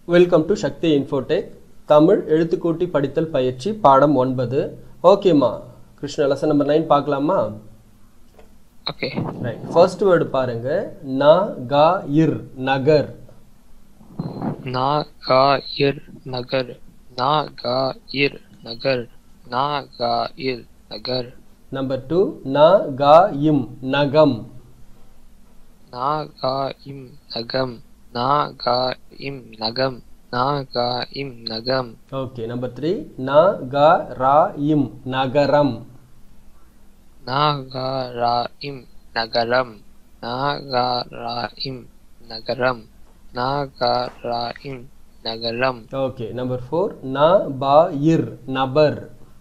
welcome to Sakthi Infotech Tamil எழுத்துக்கூட்டி படித்தல் பயிற்சி பாடம் ஒன்பது ஓகேம்மா கிருஷ்ண லெசன் நம்பர் நைன் பார்க்கலாமா ஓகே ரைட் ஃபர்ஸ்ட் வேர்டு பாருங்க ந கா இர் நகர் நா கா இர் நகர் நா கா இர் நகர் நா கா இர் நகர் நம்பர் டூ ந கா இம் நகம் நா கா இம் நகம் நா கா இம் நகம் நா கா இம் நகம் ஓகே நம்பர் த்ரீ ந கா ரா இம் நகரம் நா கா ரா இம் நகரம் நா கா ரா இம் நகரம் நா கா ரா இம் நகரம் ஓகே நம்பர் ஃபோர் ந பா இர் நபர்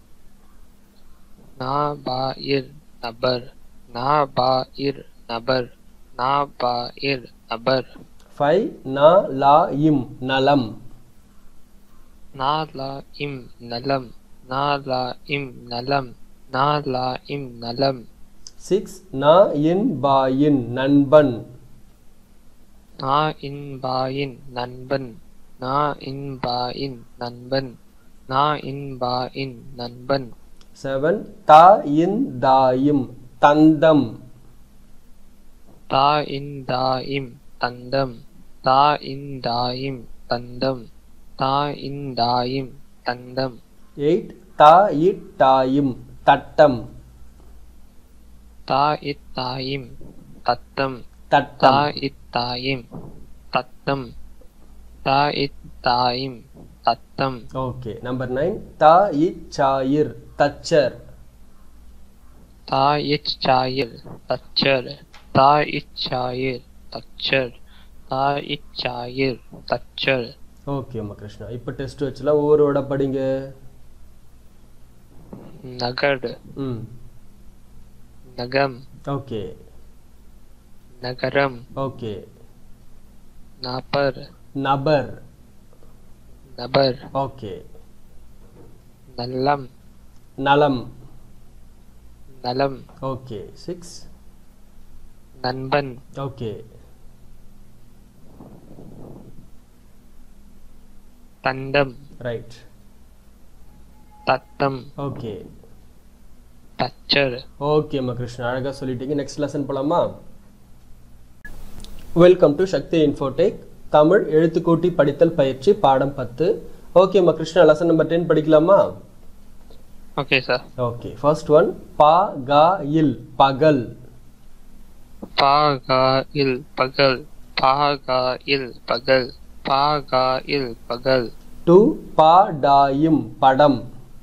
நா பா இர் நபர் நா பா இர் நபர் நா பா இர் நபர் ஃபைவ் ந லா இம் நலம் நா லா இம் நலம் நா லா இம் நலம் நா லா இம் நலம் சிக்ஸ் ந இன் பா இன் நண்பன் நா இன் பாயின் நண்பன் நா இன் பாயின் நண்பன் நா இன் பாயின் நண்பன் செவன் தா இன் தாயும் தந்தம் தா இன் தாயிம் தந்தம் தா இன் தாயிம் தந்தம் தா இன் தாயிம் தந்தம் எயிட் தா இட் தாயும் தட்டம் தா இத் தாயிம் தத்தம் தா தட்டம் இத் தாயிம் தத்தம் தா இத் தாயிம் தத்தம் ஓகே நம்பர் நைன் தா இச் சாயிர் தச்சர் தா இச் சாயில் தச்சர் தா இச் சாயில் தச்சர் தா இச் சாயில் தச்சர் ஓகே அம்மா கிருஷ்ணா இப்போ டெஸ்ட் வச்சுலாம் ஒவ்வொரு விட படிங்க நகடு ம் நகம் ஓகே நகரம் ஓகே நபர் நபர் நபர் ஓகே நல்லம் நலம் நலம் ஓகே சிக்ஸ் நண்பன் ஓகே தண்டம் ரைட் தத்தம் ஓகே தச்சர் ஓகே அம்மா கிருஷ்ணா அழகாக சொல்லிட்டீங்க நெக்ஸ்ட் லெசன் போலாமா welcome to Sakthi Infotech Tamil எழுத்துக்கூட்டி படித்தல் பயிற்சி பாடம் பத்து ஓகே அம்மா கிருஷ்ணா லெசன் நம்பர் டென் படிக்கலாமா okay sir okay first one பா கா இல் பகல் பா கா இல் பகல் பா கா இல் பகல் பா கா இல் பகல் டூ பா டாயும் படம்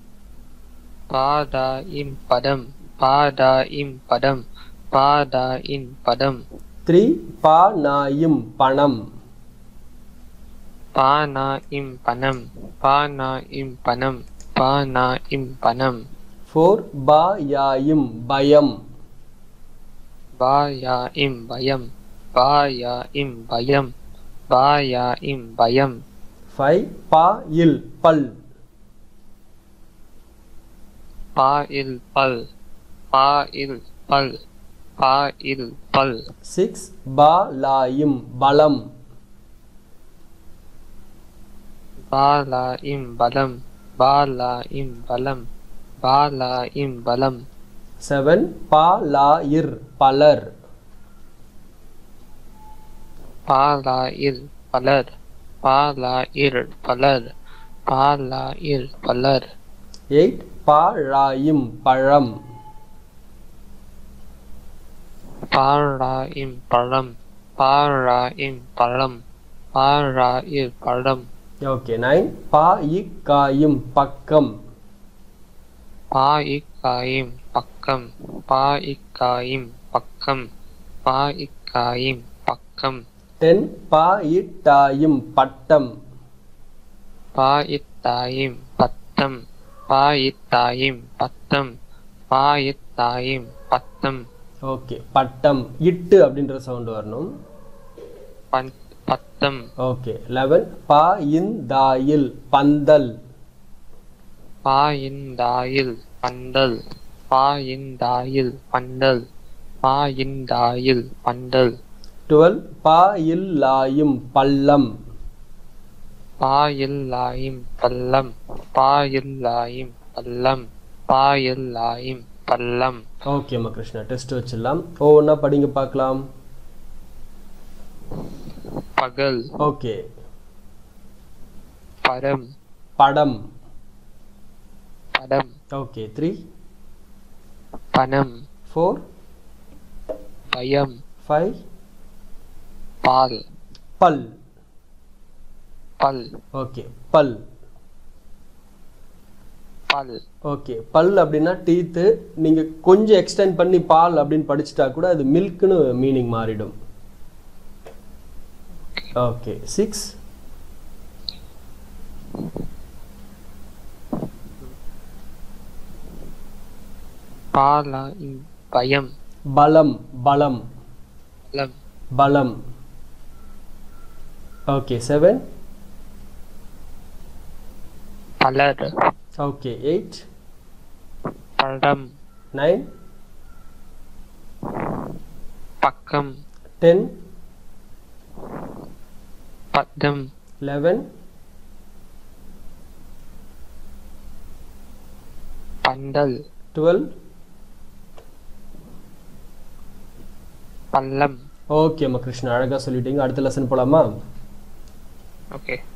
பாதா இம் படம் பாதா இம் படம் பாதா இன் படம் த்ரீ பா நாயும் பணம் பானா இம் பணம் பானா இம் பணம் பானா இம் பணம் ஃபோர் பா யாயும் பயம் பாயா இம் பயம் பாயா இம் பயம் பாயா இம் பயம் ஃபைவ் பா இல் பல் பா இல் பல் பா இல் பல் பா இல் பல் சிக்ஸ் பா லாயும் பலம் பாலா இம் பலம் பாலா இம் பலம் பாலா இம் பலம் செவன் பா லா இர் பலர் பாலா இல் பலர் பாலா இர் பலர் பாலா இல் பலர் எயிட் பா ராயும் பழம் பாரா இம் பழம் பாரா இம் பழம் பாரா இல் பழம் ஓகே நைன் பா இக்காயும் பக்கம் பா இக்காயும் பக்கம் பா இக்காயும் பக்கம் பா இக்காயும் பக்கம் டென் பா இட்டாயும் பட்டம் பா இத்தாயும் பத்தம் பா இத்தாயும் பத்தம் பா இத்தாயும் பத்தம் ஓகே பட்டம் இட்டு அப்படின்ற சவுண்ட் வரணும் பன்- பத்தம் ஓகே லெவன் பா இன் தாயில் பந்தல் பா இந்தாயில் பந்தல் பா இந்தாயில் பந்தல் பா இந்தாயில் பந்தல் டுவெல் பா இல்லாயும் பள்ளம் பாயில்லாயும் பல்லம் பாயில்லாயும் பல்லம் பாயில்லாயும் பல்லம் ஓகேம்மா கிருஷ்ணா டெஸ்ட் வச்சிடலாம் ஒவ்வொன்றா படிங்க பார்க்கலாம் பகல் ஓகே பரம் படம் படம் ஓகே த்ரீ பணம் ஃபோர் பயம் ஃபைவ் பால் பல் பல் ஓகே பல் பல் ஓகே பல் அப்படின்னா டீத்து நீங்க கொஞ்சம் எக்ஸ்டெண்ட் பண்ணி பால் அப்படின்னு படிச்சுட்டா கூட அது மில்க்னு மீனிங் மாறிடும் ஓகே சிக்ஸ் பாலாயும் பயம் பலம் பலம் பலம் பலம் ஓகே செவன் பலர் ஓகே எயிட் படம் நைன் பக்கம் டென் பதம் லெவன் பந்தல் டுவெல் பல்லம் ஓகேம்மா கிருஷ்ணா அழகா சொல்லிட்டீங்க அடுத்த லெசன் போலாமா ஓகே